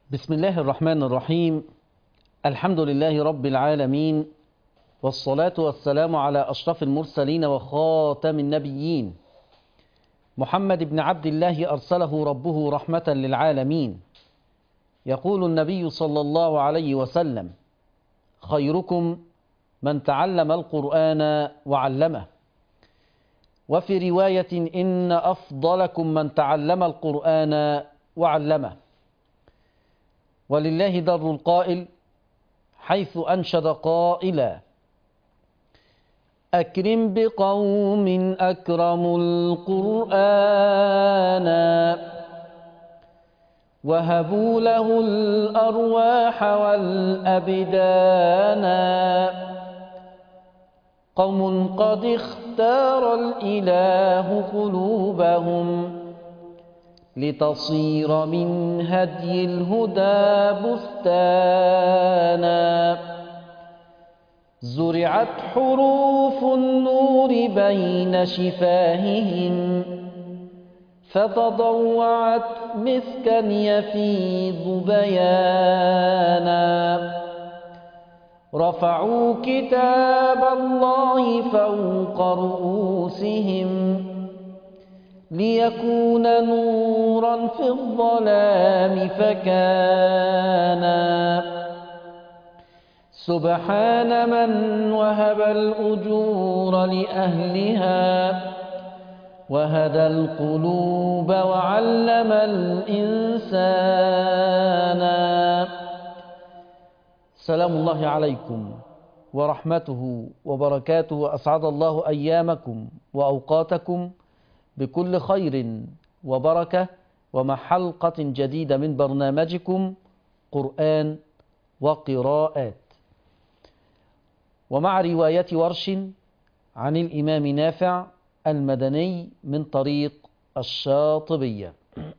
بسم الله الرحمن الرحيم الحمد لله رب العالمين والصلاة والسلام على أشرف المرسلين وخاتم النبيين محمد بن عبد الله أرسله ربه رحمة للعالمين يقول النبي صلى الله عليه وسلم خيركم من تعلم القرآن وعلمه وفي رواية إن أفضلكم من تعلم القرآن وعلمه ولله در القائل حيث أنشد قائلا أكرم بقوم أكرموا القرآن وهبوا له الأرواح والأبدان قوم قد اختار الإله قلوبهم لتصير من هدي الهدى بستانا زرعت حروف النور بين شفاههم فتضوعت مسكا يفيض بيانا رفعوا كتاب الله فوق رؤوسهم ليكون نورا في الظلام فكانا سبحان من وهب الأجور لأهلها وهدى القلوب وعلم الإنسان سلام الله عليكم ورحمته وبركاته أسعد الله أيامكم وأوقاتكم بكل خير وبركة ومع حلقة جديدة من برنامجكم قرآن وقراءات ومع رواية ورش عن الإمام نافع المدني من طريق الشاطبية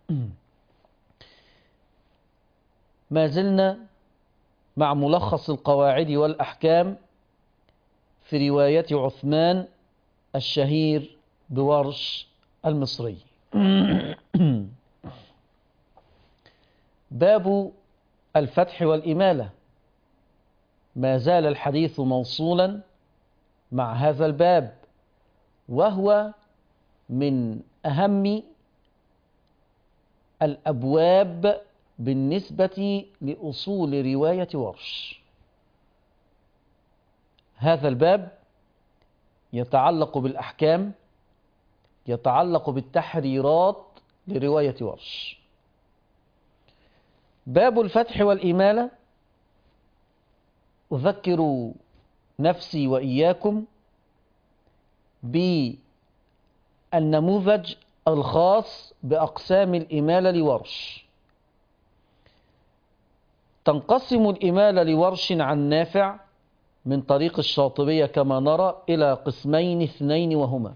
ما زلنا مع ملخص القواعد والأحكام في رواية عثمان الشهير بورش المصري باب الفتح والإمالة ما زال الحديث موصولا مع هذا الباب وهو من أهم الأبواب بالنسبة لأصول رواية ورش هذا الباب يتعلق بالأحكام يتعلق بالتحريرات لرواية ورش باب الفتح والإمالة أذكر نفسي وإياكم بالنموذج الخاص بأقسام الإمالة لورش تنقسم الإمالة لورش عن نافع من طريق الشاطبية كما نرى إلى قسمين اثنين وهما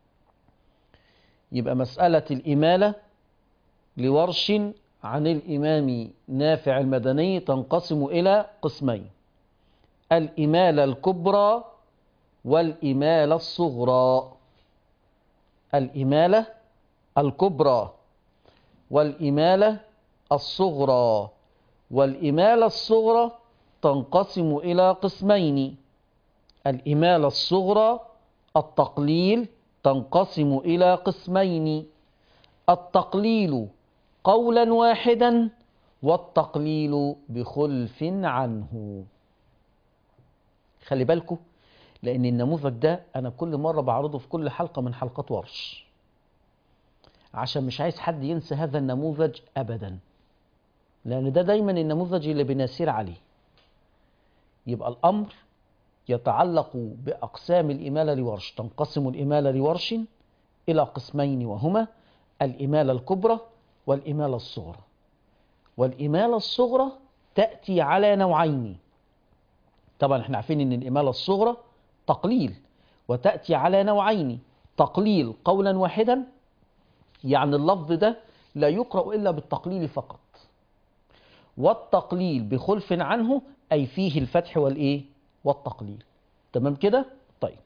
يبقى مسألة الإمالة لورش عن الإمام نافع المدني تنقسم إلى قسمين الإمالة الكبرى والإمالة الصغرى الإمالة الكبرى والإمالة الصغرى والإمالة الصغرى تنقسم إلى قسمين الإمالة الصغرى التقليل تنقسم إلى قسمين التقليل قولا واحدا والتقليل بخلف عنه خلي بالكم لأن النموذج ده أنا كل مرة بعرضه في كل حلقة من حلقات ورش عشان مش عايز حد ينسى هذا النموذج أبدا لأن ده دايما النموذج اللي بنسير عليه يبقى الأمر يتعلق بأقسام الإمالة لورش تنقسم الإمالة لورش إلى قسمين وهما الإمالة الكبرى والإمالة الصغرى والإمالة الصغرى تأتي على نوعين طبعا احنا عارفين ان الإمالة الصغرى تقليل وتأتي على نوعين تقليل قولا واحدا يعني اللفظ ده لا يقرأ إلا بالتقليل فقط والتقليل بخلف عنه أي فيه الفتح والإيه والتقليل تمام كده طيب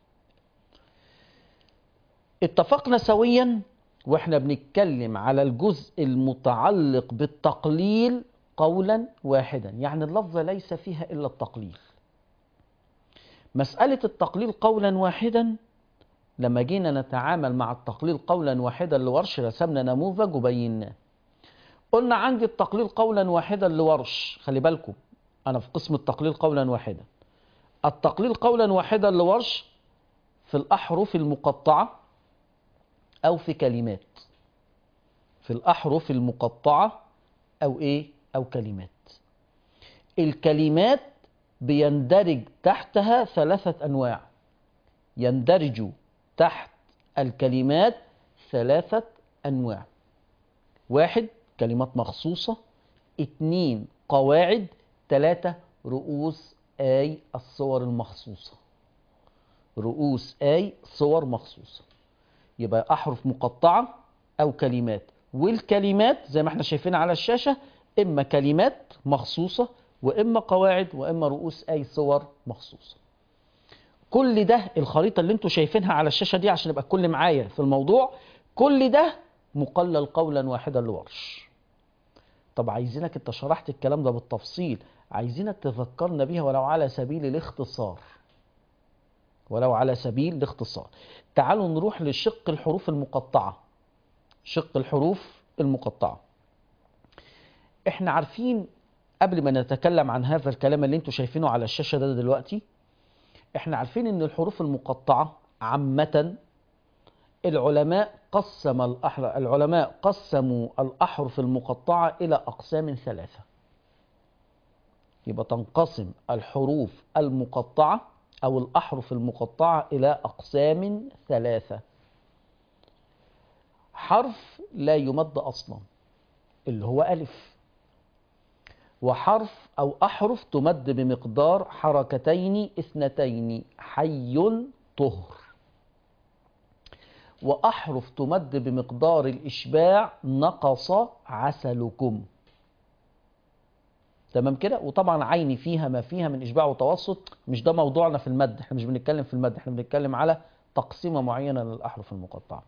اتفقنا سويا واحنا بنتكلم على الجزء المتعلق بالتقليل قولا واحدا يعني اللفظة ليس فيها إلا التقليل مسألة التقليل قولا واحدا لما جينا نتعامل مع التقليل قولا واحدا لورش رسمنا نموذج وبيناه قلنا عندي التقليل قولا واحدا لورش خلي بالكم أنا في قسم التقليل قولا واحدا التقليل قولا واحدا لورش في الأحرف المقطعة أو في كلمات في الأحرف المقطعة أو إيه أو كلمات الكلمات بيندرج تحتها ثلاثة أنواع يندرج تحت الكلمات ثلاثة أنواع واحد كلمات مخصوصة اتنين قواعد تلاتة رؤوس آي الصور المخصوصة رؤوس آي صور مخصوصة يبقى أحرف مقطعة أو كلمات والكلمات زي ما احنا شايفين على الشاشة إما كلمات مخصوصة وإما قواعد وإما رؤوس أي صور مخصوصة كل ده الخريطة اللي انتوا شايفينها على الشاشة دي عشان يبقى الكل معايا في الموضوع كل ده مقلل قولا واحدا لورش طب عايزينك انت شرحت الكلام ده بالتفصيل عايزينك تذكرنا بيها ولو على سبيل الاختصار ولو على سبيل الاختصار تعالوا نروح لشق الحروف المقطعة شق الحروف المقطعة احنا عارفين قبل ما نتكلم عن هذا الكلام اللي انتوا شايفينه على الشاشة ده دلوقتي احنا عارفين ان الحروف المقطعة عامة العلماء قسم الأحرف العلماء قسموا الأحرف المقطعة إلى أقسام ثلاثة يبقى تنقسم الحروف المقطعة أو الأحرف المقطعة إلى أقسام ثلاثة حرف لا يمد أصلا اللي هو ألف وحرف أو أحرف تمد بمقدار حركتين اثنتين حي طهر وأحرف تمد بمقدار الإشباع نقص عسلكم تمام كده وطبعا عيني فيها ما فيها من إشباع وتوسط مش ده موضوعنا في المد احنا مش بنتكلم في المد احنا بنتكلم على تقسيمة معينة للأحرف المقطعة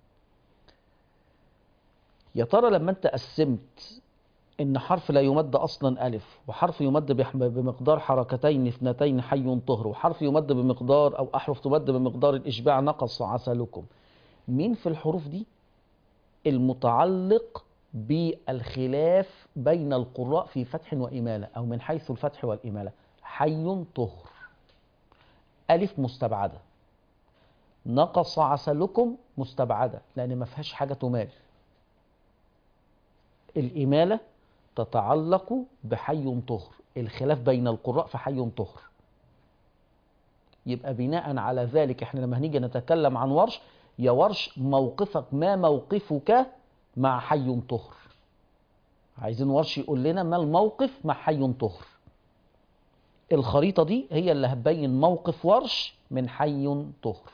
يا ترى لما انت قسمت ان حرف لا يمد اصلا الف وحرف يمد بمقدار حركتين اثنتين حي طهر وحرف يمد بمقدار او احرف تمد بمقدار الاشباع نقص عسلكم مين في الحروف دي المتعلق بالخلاف بين القراء في فتح وإمالة أو من حيث الفتح والإمالة حي طهر ألف مستبعدة نقص عسلكم مستبعدة لأن ما فيهاش حاجة تمال الإمالة تتعلق بحي طهر الخلاف بين القراء في حي طهر يبقى بناء على ذلك احنا لما هنيجي نتكلم عن ورش يا ورش موقفك ما موقفك مع حي طهر عايزين ورش يقول لنا ما الموقف مع حي طهر الخريطة دي هي اللي هتبين موقف ورش من حي طهر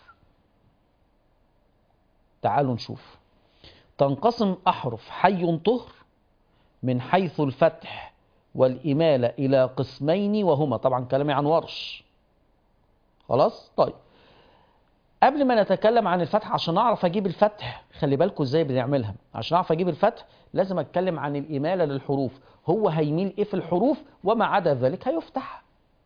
تعالوا نشوف تنقسم أحرف حي طهر من حيث الفتح والإمالة إلى قسمين وهما طبعا كلامي عن ورش خلاص طيب قبل ما نتكلم عن الفتح عشان اعرف اجيب الفتح خلي بالكم ازاي بنعملها عشان اعرف اجيب الفتح لازم اتكلم عن الاماله للحروف هو هيميل ايه في الحروف وما عدا ذلك هيفتح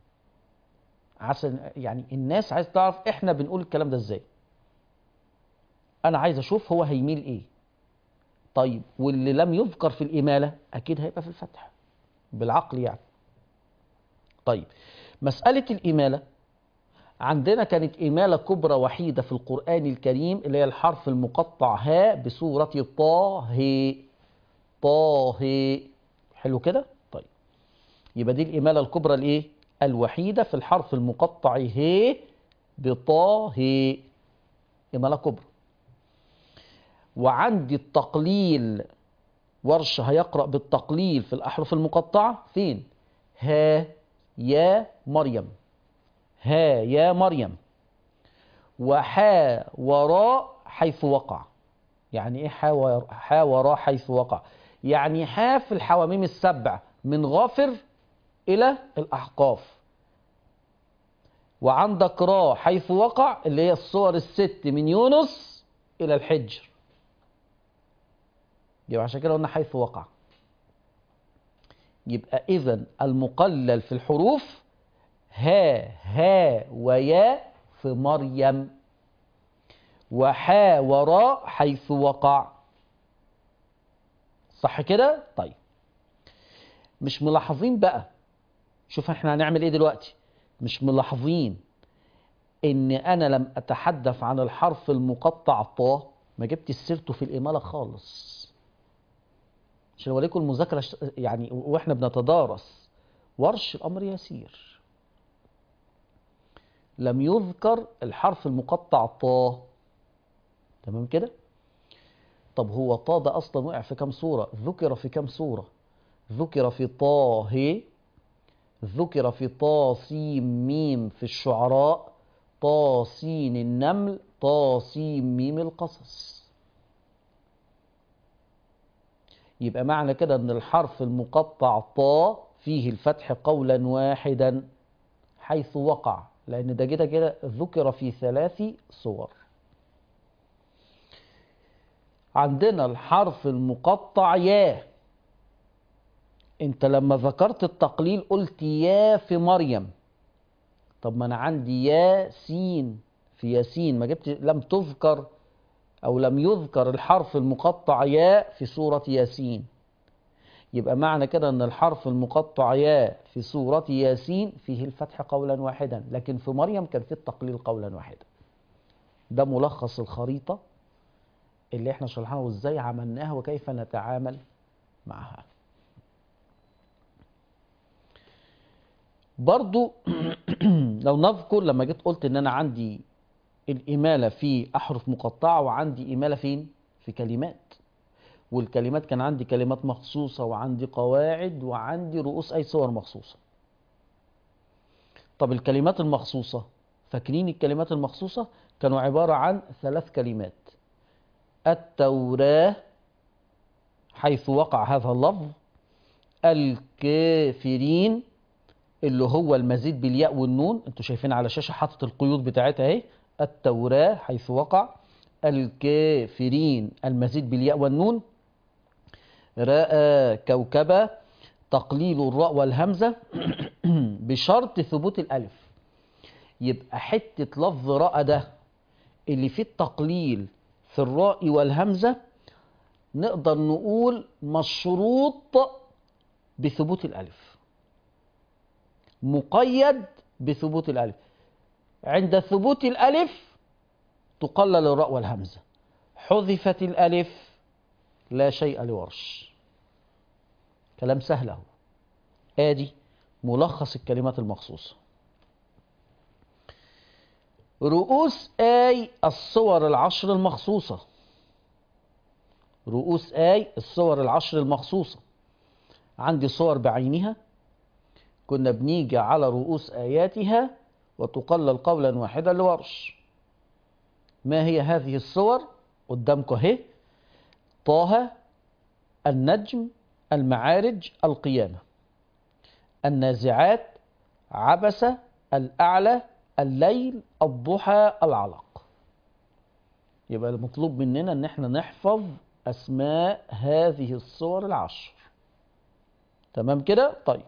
عشان يعني الناس عايز تعرف احنا بنقول الكلام ده ازاي انا عايز اشوف هو هيميل ايه طيب واللي لم يذكر في الاماله اكيد هيبقى في الفتح بالعقل يعني طيب مساله الاماله عندنا كانت إمالة كبرى وحيدة في القرآن الكريم اللي هي الحرف المقطع ها بسورة طه طه حلو كده طيب يبقى دي الإمالة الكبرى الإيه الوحيدة في الحرف المقطع ه بطه إمالة كبرى وعندي التقليل ورش هيقرأ بالتقليل في الأحرف المقطعة فين ها يا مريم ها يا مريم وحا وراء حيث وقع يعني ايه حا وراء حيث وقع يعني حا في الحواميم السبع من غافر الى الاحقاف وعندك را حيث وقع اللي هي الصور الست من يونس الى الحجر يبقى عشان كده قلنا حيث وقع يبقى إذا المقلل في الحروف ها ها ويا في مريم وحا وراء حيث وقع صح كده طيب مش ملاحظين بقى شوف احنا هنعمل ايه دلوقتي مش ملاحظين ان انا لم اتحدث عن الحرف المقطع طا ما جبت سيرته في الاماله خالص عشان اوريكم المذاكره ش- يعني واحنا بنتدارس ورش الامر يسير لم يذكر الحرف المقطع طا تمام كده طب هو طا ده اصلا وقع في كام سوره ذكر في كام سوره ذكر في طه ذكر في طا سين ميم في الشعراء طا سين النمل طا سين ميم القصص يبقى معنى كده ان الحرف المقطع طا فيه الفتح قولا واحدا حيث وقع لان ده كده كده ذكر في ثلاث صور عندنا الحرف المقطع يا انت لما ذكرت التقليل قلت يا في مريم طب ما انا عندي يا سين في ياسين ما جبت لم تذكر او لم يذكر الحرف المقطع يا في سورة ياسين يبقى معنى كده ان الحرف المقطع يا في سورة ياسين فيه الفتح قولا واحدا لكن في مريم كان فيه التقليل قولا واحدا ده ملخص الخريطة اللي احنا شرحناها وازاي عملناها وكيف نتعامل معها برضو لو نذكر لما جيت قلت ان انا عندي الإمالة في أحرف مقطعة وعندي إمالة فين؟ في كلمات والكلمات كان عندي كلمات مخصوصة وعندي قواعد وعندي رؤوس أي صور مخصوصة طب الكلمات المخصوصة فاكرين الكلمات المخصوصة كانوا عبارة عن ثلاث كلمات التوراة حيث وقع هذا اللفظ الكافرين اللي هو المزيد بالياء والنون انتوا شايفين على الشاشة حاطط القيود بتاعتها اهي التوراة حيث وقع الكافرين المزيد بالياء والنون رأى كوكبة تقليل الراء والهمزة بشرط ثبوت الألف يبقى حتة لفظ رأى ده اللي فيه التقليل في الراء والهمزة نقدر نقول مشروط بثبوت الألف مقيد بثبوت الألف عند ثبوت الألف تقلل الراء والهمزة حذفت الألف لا شيء لورش كلام سهل اهو ادي ملخص الكلمات المخصوصة رؤوس آي الصور العشر المخصوصة رؤوس آي الصور العشر المخصوصة عندي صور بعينها كنا بنيجي على رؤوس آياتها وتقلل قولا واحدا لورش ما هي هذه الصور قدامكم اهي طه النجم المعارج القيامة النازعات عبس الأعلى الليل الضحى العلق يبقى المطلوب مننا ان احنا نحفظ اسماء هذه الصور العشر تمام كده طيب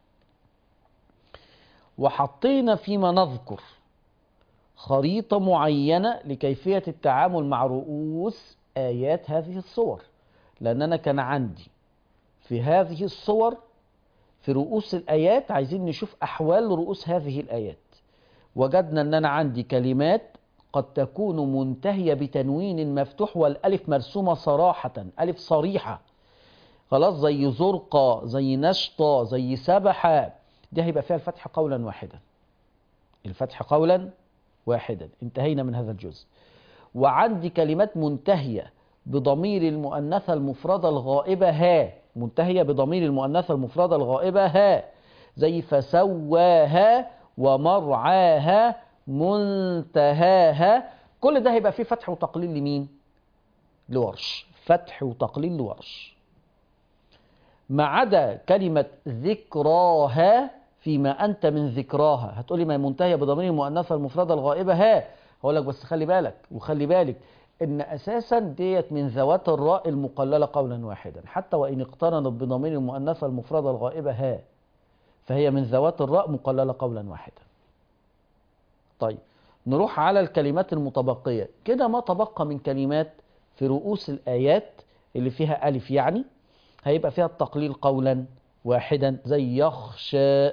وحطينا فيما نذكر خريطة معينة لكيفية التعامل مع رؤوس آيات هذه الصور لأن أنا كان عندي في هذه الصور في رؤوس الآيات عايزين نشوف أحوال رؤوس هذه الآيات وجدنا أن أنا عندي كلمات قد تكون منتهية بتنوين مفتوح والألف مرسومة صراحة ألف صريحة خلاص زي زرقة زي نشطة زي سبحة دي هيبقى فيها الفتح قولا واحدا الفتح قولا واحدا انتهينا من هذا الجزء وعندي كلمات منتهية بضمير المؤنثة المفردة الغائبة ها منتهية بضمير المؤنثة المفردة الغائبة ها زي فسواها ومرعاها منتهاها كل ده هيبقى فيه فتح وتقليل لمين لورش فتح وتقليل لورش ما عدا كلمة ذكراها فيما أنت من ذكراها هتقولي ما هي منتهية بضمير المؤنثة المفردة الغائبة ها هقول لك بس خلي بالك وخلي بالك ان اساسا ديت من ذوات الراء المقلله قولا واحدا حتى وان اقترنت بضمير المؤنثه المفرده الغائبه ها فهي من ذوات الراء مقلله قولا واحدا طيب نروح على الكلمات المتبقيه كده ما تبقى من كلمات في رؤوس الايات اللي فيها الف يعني هيبقى فيها التقليل قولا واحدا زي يخشى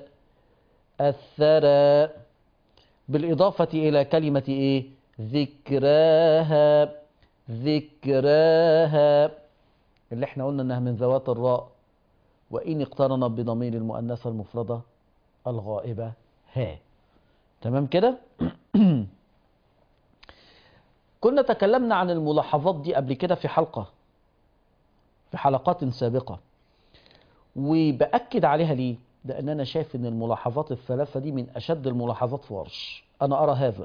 الثرى بالإضافة إلى كلمة إيه ذكراها ذكراها اللي احنا قلنا انها من ذوات الراء وإن اقترنت بضمير المؤنثة المفردة الغائبة ها تمام كده كنا تكلمنا عن الملاحظات دي قبل كده في حلقة في حلقات سابقة وبأكد عليها ليه لأن أنا شايف أن الملاحظات الثلاثة دي من أشد الملاحظات في ورش أنا أرى هذا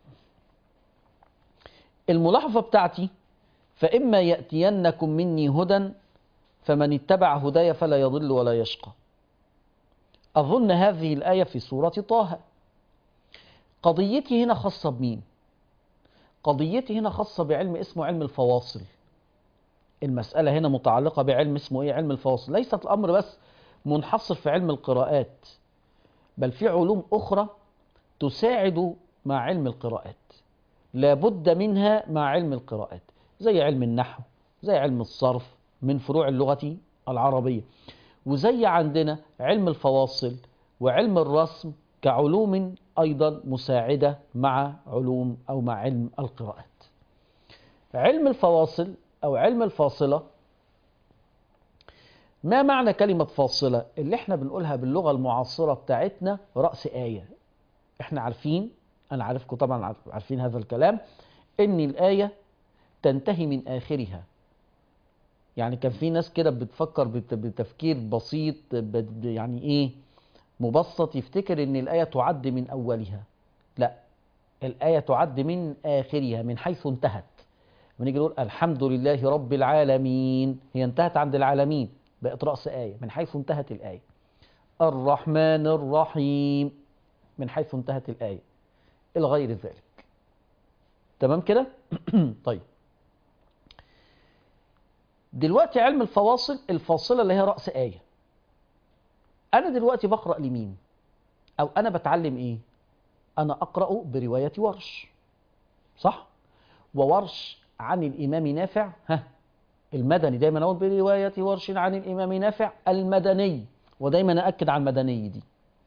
الملاحظة بتاعتي فإما يأتينكم مني هدى فمن اتبع هداي فلا يضل ولا يشقى أظن هذه الآية في سورة طه قضيتي هنا خاصة بمين قضيتي هنا خاصة بعلم اسمه علم الفواصل المسألة هنا متعلقة بعلم اسمه إيه علم الفواصل ليست الأمر بس منحصر في علم القراءات بل في علوم أخرى تساعد مع علم القراءات لابد منها مع علم القراءات زي علم النحو زي علم الصرف من فروع اللغة العربية وزي عندنا علم الفواصل وعلم الرسم كعلوم أيضا مساعدة مع علوم أو مع علم القراءات علم الفواصل أو علم الفاصلة ما معنى كلمة فاصلة اللي احنا بنقولها باللغة المعاصرة بتاعتنا رأس آية احنا عارفين أنا عارفكم طبعا عارفين هذا الكلام إن الآية تنتهي من آخرها يعني كان في ناس كده بتفكر بتفكير بسيط يعني إيه مبسط يفتكر إن الآية تعد من أولها لا الآية تعد من آخرها من حيث انتهت ونيجي نقول الحمد لله رب العالمين هي انتهت عند العالمين بقت رأس آية من حيث انتهت الآية الرحمن الرحيم من حيث انتهت الآية إلى غير ذلك تمام كده طيب دلوقتي علم الفواصل الفاصلة اللي هي رأس آية أنا دلوقتي بقرأ لمين أو أنا بتعلم إيه أنا أقرأ برواية ورش صح وورش عن الإمام نافع ها المدني دايما أقول برواية ورش عن الإمام نافع المدني ودايما أأكد على المدني دي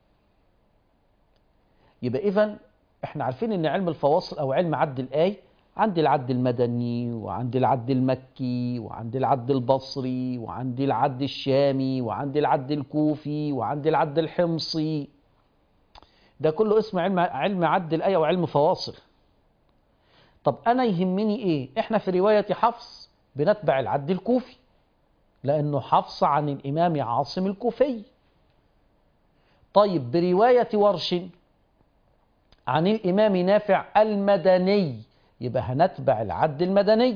يبقى إذا احنا عارفين ان علم الفواصل او علم عد الآي عندي العد المدني وعندي العد المكي وعندي العد البصري وعندي العد الشامي وعندي العد الكوفي وعندي العد الحمصي ده كله اسمه علم علم عد الآية وعلم فواصل طب أنا يهمني إيه؟ إحنا في رواية حفص بنتبع العد الكوفي لأنه حفص عن الإمام عاصم الكوفي طيب برواية ورش عن الإمام نافع المدني يبقى هنتبع العد المدني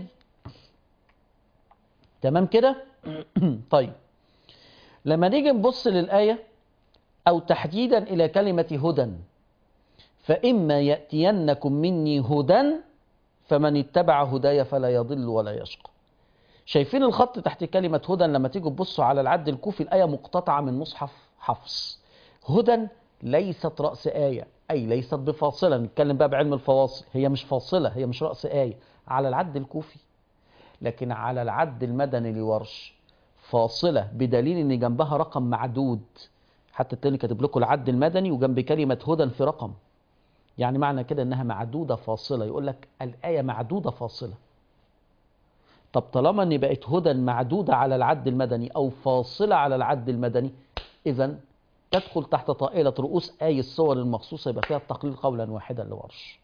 تمام كده طيب لما نيجي نبص للآية أو تحديدا إلى كلمة هدى فإما يأتينكم مني هدى فمن اتبع هداي فلا يضل ولا يشقى شايفين الخط تحت كلمة هدى لما تيجوا تبصوا على العد الكوفي الآية مقتطعة من مصحف حفص هدى ليست رأس آية أي ليست بفاصلة نتكلم بقى بعلم الفواصل هي مش فاصلة هي مش رأس آية على العد الكوفي لكن على العد المدني لورش فاصلة بدليل ان جنبها رقم معدود حتى التاني كاتب لكم العد المدني وجنب كلمة هدى في رقم يعني معنى كده انها معدودة فاصلة يقول لك الآية معدودة فاصلة طب طالما ان بقت هدى معدودة على العد المدني او فاصلة على العد المدني اذا تدخل تحت طائلة رؤوس آي الصور المخصوصة يبقى فيها التقليل قولا واحدا لورش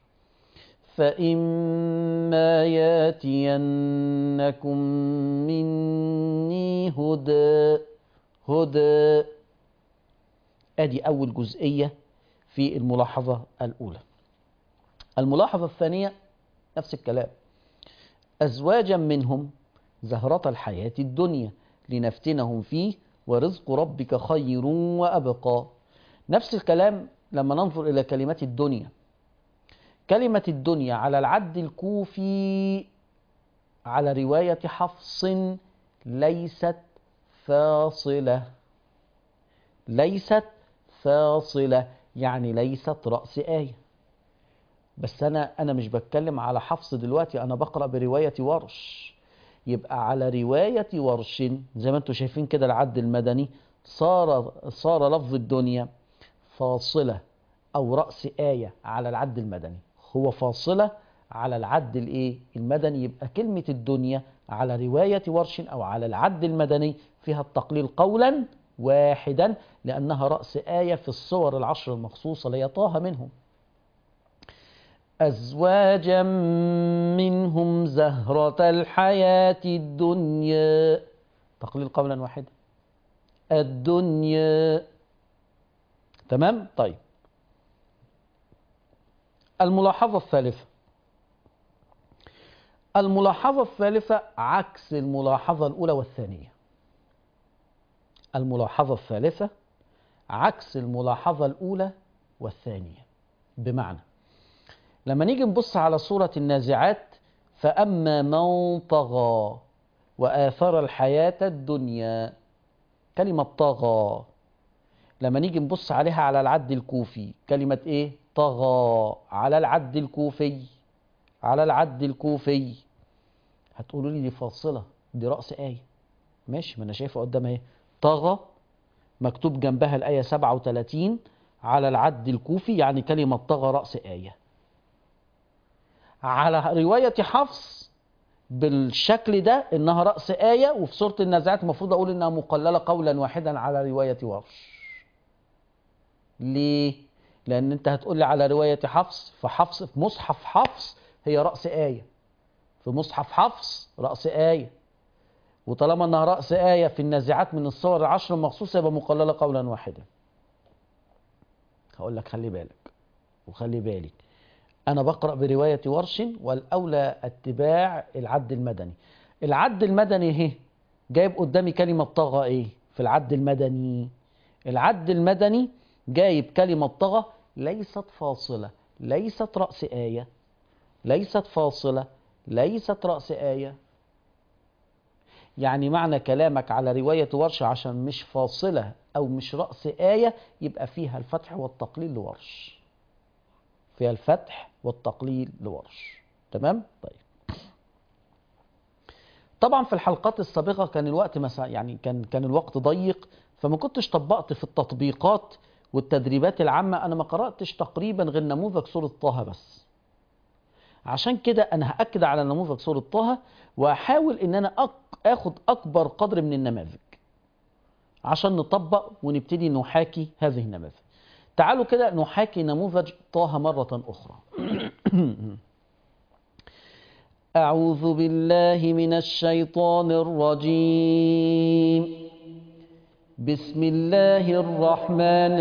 فإما ياتينكم مني هدى هدى ادي اول جزئية في الملاحظة الاولى الملاحظة الثانية نفس الكلام ازواجا منهم زهرة الحياة الدنيا لنفتنهم فيه ورزق ربك خير وأبقى نفس الكلام لما ننظر إلى كلمة الدنيا كلمة الدنيا على العد الكوفي على رواية حفص ليست فاصلة ليست فاصلة يعني ليست رأس آية بس أنا أنا مش بتكلم على حفص دلوقتي أنا بقرأ برواية ورش يبقى على رواية ورش زي ما انتم شايفين كده العد المدني صار صار لفظ الدنيا فاصلة أو رأس آية على العد المدني هو فاصلة على العد الايه المدني يبقى كلمة الدنيا على رواية ورش أو على العد المدني فيها التقليل قولا واحدا لأنها رأس آية في الصور العشر المخصوصة ليطاها منهم أزواجا منهم زهرة الحياة الدنيا تقليل قولا واحدا الدنيا تمام طيب الملاحظة الثالثة الملاحظة الثالثة عكس الملاحظة الأولى والثانية الملاحظة الثالثة عكس الملاحظة الأولى والثانية بمعنى لما نيجي نبص على سورة النازعات فأما من طغى وآثر الحياة الدنيا كلمة طغى لما نيجي نبص عليها على العد الكوفي كلمة ايه طغى على العد الكوفي على العد الكوفي هتقولوا لي دي فاصلة دي رأس آية ماشي ما أنا شايفه قدام اهي طغى مكتوب جنبها الآية 37 على العد الكوفي يعني كلمة طغى رأس آية على رواية حفص بالشكل ده إنها رأس آية وفي سورة النازعات المفروض أقول إنها مقللة قولا واحدا على رواية ورش ليه؟ لأن أنت هتقول لي على رواية حفص فحفص في مصحف حفص هي رأس آية في مصحف حفص رأس آية وطالما انها رأس آية في النازعات من الصور العشر المخصوصة يبقى مقللة قولا واحدا هقول لك خلي بالك وخلي بالك أنا بقرأ برواية ورش والأولى اتباع العد المدني العد المدني اهي جايب قدامي كلمة طغى ايه في العد المدني العد المدني جايب كلمة طغى ليست فاصلة ليست رأس آية ليست فاصلة ليست رأس آية يعني معنى كلامك على رواية ورش عشان مش فاصلة أو مش رأس آية يبقى فيها الفتح والتقليل لورش فيها الفتح والتقليل لورش تمام؟ طيب طبعا في الحلقات السابقة كان الوقت مسا يعني كان كان الوقت ضيق فما كنتش طبقت في التطبيقات والتدريبات العامة أنا ما قرأتش تقريبا غير نموذج سورة طه بس عشان كده أنا هأكد على نموذج سورة طه وأحاول إن أنا أك... آخد أكبر قدر من النماذج عشان نطبق ونبتدي نحاكي هذه النماذج تعالوا كده نحاكي نموذج طه مرة أخرى أعوذ بالله من الشيطان الرجيم بسم الله الرحمن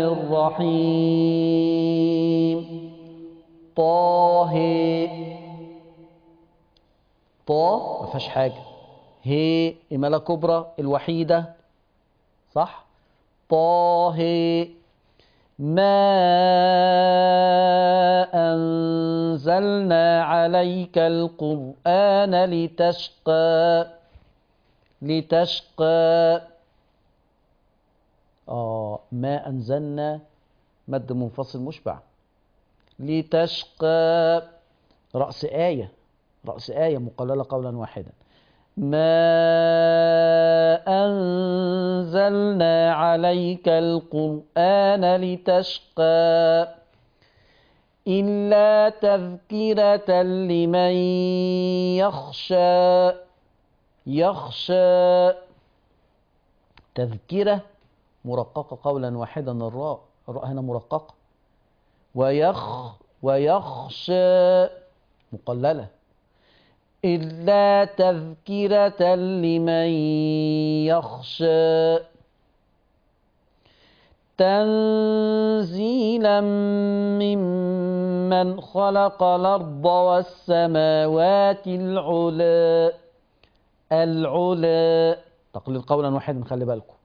الرحيم طه طا ما فيهاش حاجة هي إمالة كبرى الوحيدة صح طه ما أنزلنا عليك القرآن لتشقى لتشقى آه ما أنزلنا مد منفصل مشبع لتشقى رأس آية رأس آية مقللة قولا واحدا ما أنزلنا عليك القرآن لتشقى إلا تذكرة لمن يخشى يخشى تذكرة مرققة قولا واحدا الراء الراء هنا مرققة ويخ ويخشى مقللة إلا تذكرة لمن يخشى تنزيلا ممن خلق الأرض والسماوات العلا العلا تقليل قولا واحدا خلي بالكم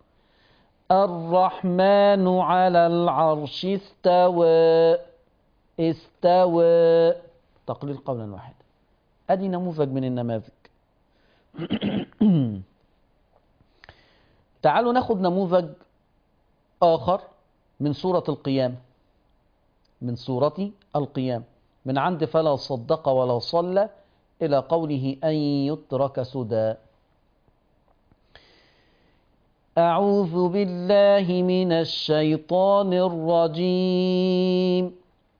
الرحمن على العرش استوى استوى تقليل قولا واحدا ادي نموذج من النماذج تعالوا ناخد نموذج آخر من سورة القيامة من سورة القيامة من عند فلا صدق ولا صلى إلى قوله أن يترك سدى أعوذ بالله من الشيطان الرجيم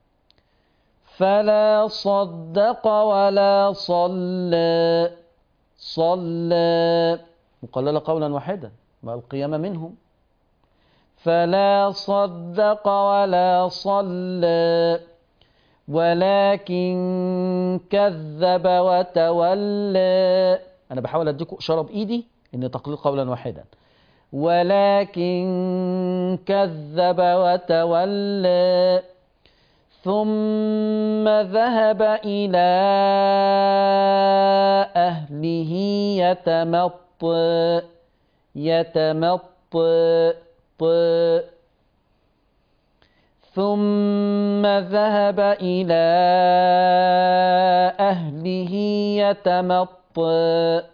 فلا صدق ولا صلى صلى مقللة قولا واحدا ما القيامة منهم فلا صدق ولا صلى ولكن كذب وتولى أنا بحاول أديكم إشارة بإيدي إن تقليل قولا واحدا ولكن كذب وتولى ثم ذهب إلى أهله يتمطى يتمطى ثم ذهب إلى أهله يتمطى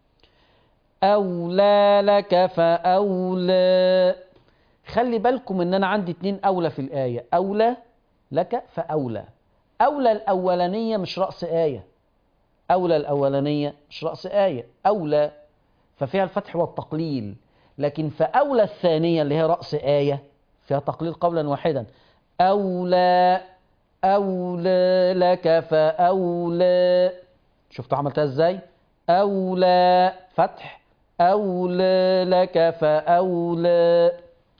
أولى لك فأولى خلي بالكم ان انا عندي اتنين اولى في الآية اولى لك فأولى أولى الأولانية مش رأس آية أولى الأولانية مش رأس آية أولى ففيها الفتح والتقليل لكن فأولى الثانية اللي هي رأس آية فيها تقليل قولا واحدا أولى أولى لك فأولى شفتوا عملتها ازاي أولى فتح أولى لك فأولى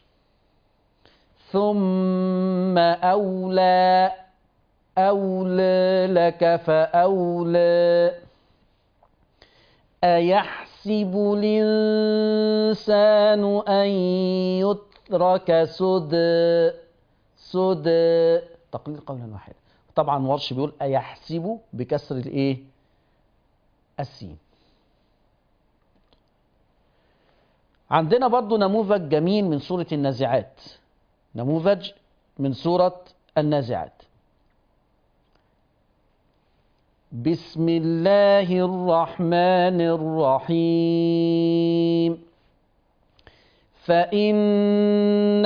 ثم أولى أولى لك فأولى أيحسب الإنسان أن يترك سدى سدى تقليل قولا واحدا طبعا ورش بيقول أيحسب بكسر الإيه السين عندنا برضو نموذج جميل من سورة النازعات نموذج من سورة النازعات بسم الله الرحمن الرحيم فإن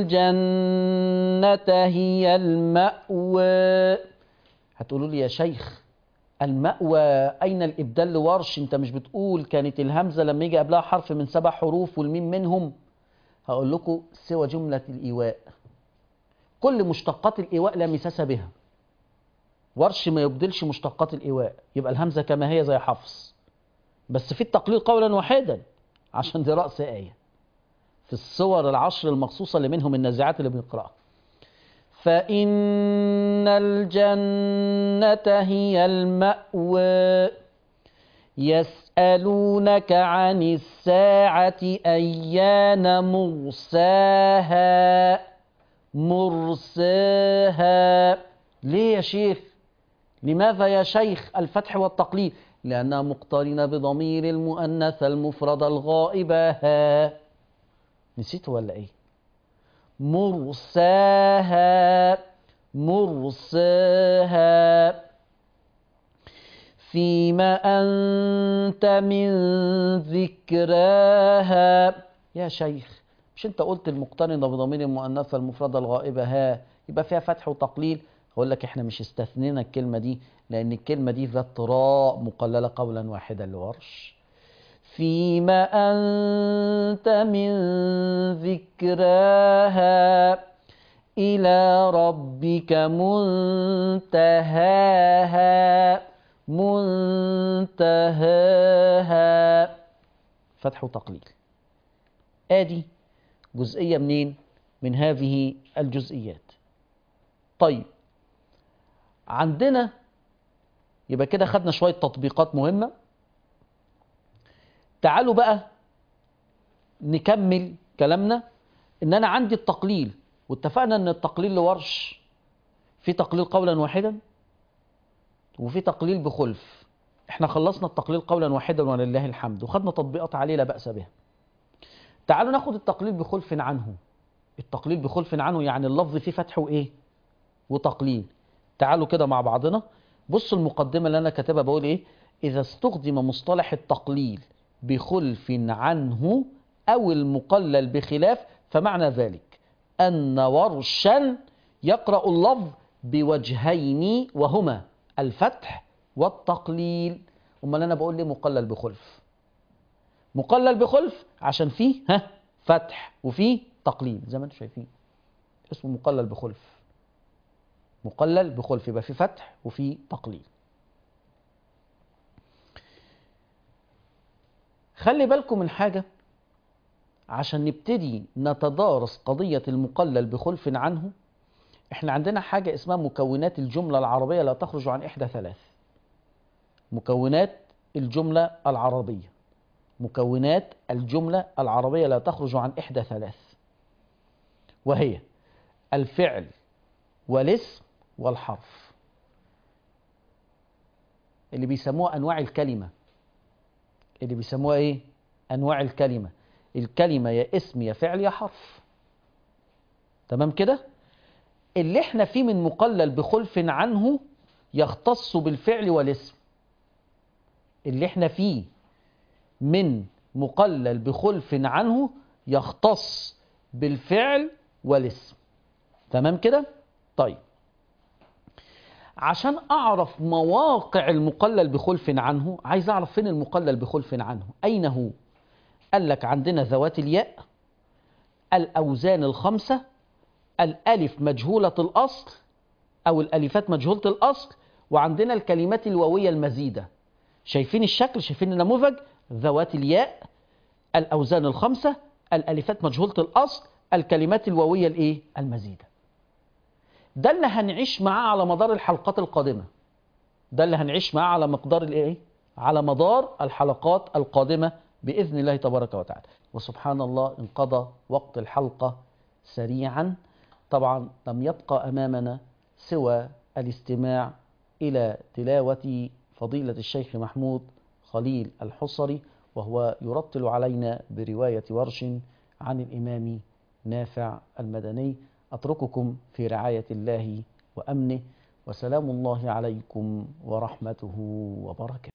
الجنة هي المأوى هتقولوا لي يا شيخ المأوى أين الإبدال لورش أنت مش بتقول كانت الهمزة لما يجي قبلها حرف من سبع حروف والميم منهم هقول لكم سوى جملة الإيواء كل مشتقات الإيواء لا مساس بها ورش ما يبدلش مشتقات الإيواء يبقى الهمزة كما هي زي حفص بس في التقليل قولا واحدا عشان دي رأس آية في الصور العشر المخصوصة اللي منهم النازعات اللي بنقرأها فإن الجنة هي المأوى يسألونك عن الساعة أيان مرساها مرساها ليه يا شيخ لماذا يا شيخ الفتح والتقليد لأنها مقترنة بضمير المؤنث المفرد الغائبة ها نسيت ولا ايه مرساها مرساها فيما أنت من ذكراها يا شيخ مش انت قلت المقترنة بضمير المؤنثة المفردة الغائبة ها يبقى فيها فتح وتقليل اقول لك احنا مش استثنينا الكلمة دي لأن الكلمة دي ذات راء مقللة قولا واحدا لورش فيما أنت من ذكراها إلى ربك منتهاها منتهاها فتح وتقليل آدي جزئية منين؟ من هذه الجزئيات طيب عندنا يبقى كده خدنا شوية تطبيقات مهمة تعالوا بقى نكمل كلامنا ان انا عندي التقليل واتفقنا ان التقليل لورش في تقليل قولا واحدا وفي تقليل بخلف احنا خلصنا التقليل قولا واحدا ولله الحمد وخدنا تطبيقات عليه لا بأس بها تعالوا ناخد التقليل بخلف عنه التقليل بخلف عنه يعني اللفظ فيه فتح وايه وتقليل تعالوا كده مع بعضنا بصوا المقدمة اللي انا كاتبها بقول ايه إذا استخدم مصطلح التقليل بخلف عنه أو المقلل بخلاف فمعنى ذلك أن ورشا يقرأ اللفظ بوجهين وهما الفتح والتقليل أمال أنا بقول ليه مقلل بخلف مقلل بخلف عشان فيه ها فتح وفيه تقليل زي ما انتم شايفين اسمه مقلل بخلف مقلل بخلف يبقى في فتح وفي تقليل خلي بالكم من حاجة عشان نبتدي نتدارس قضية المقلل بخلف عنه احنا عندنا حاجة اسمها مكونات الجملة العربية لا تخرج عن إحدى ثلاث مكونات الجملة العربية مكونات الجملة العربية لا تخرج عن إحدى ثلاث وهي الفعل والاسم والحرف اللي بيسموها أنواع الكلمة اللي بيسموها إيه؟ أنواع الكلمة الكلمة يا اسم يا فعل يا حرف تمام كده؟ اللي احنا فيه من مقلل بخلف عنه يختص بالفعل والاسم اللي احنا فيه من مقلل بخلف عنه يختص بالفعل والاسم تمام كده طيب عشان اعرف مواقع المقلل بخلف عنه عايز اعرف فين المقلل بخلف عنه اين هو قال لك عندنا ذوات الياء الاوزان الخمسه الالف مجهوله الاصل او الالفات مجهوله الاصل وعندنا الكلمات الواويه المزيده شايفين الشكل شايفين النموذج ذوات الياء الاوزان الخمسه الالفات مجهوله الاصل الكلمات الواويه الايه المزيده ده اللي هنعيش معاه على مدار الحلقات القادمه ده اللي هنعيش معاه على مقدار الايه على مدار الحلقات القادمه باذن الله تبارك وتعالى وسبحان الله انقضى وقت الحلقه سريعا طبعا لم يبقى امامنا سوى الاستماع الى تلاوه فضيله الشيخ محمود خليل الحصري وهو يرتل علينا بروايه ورش عن الامام نافع المدني اترككم في رعايه الله وامنه وسلام الله عليكم ورحمته وبركاته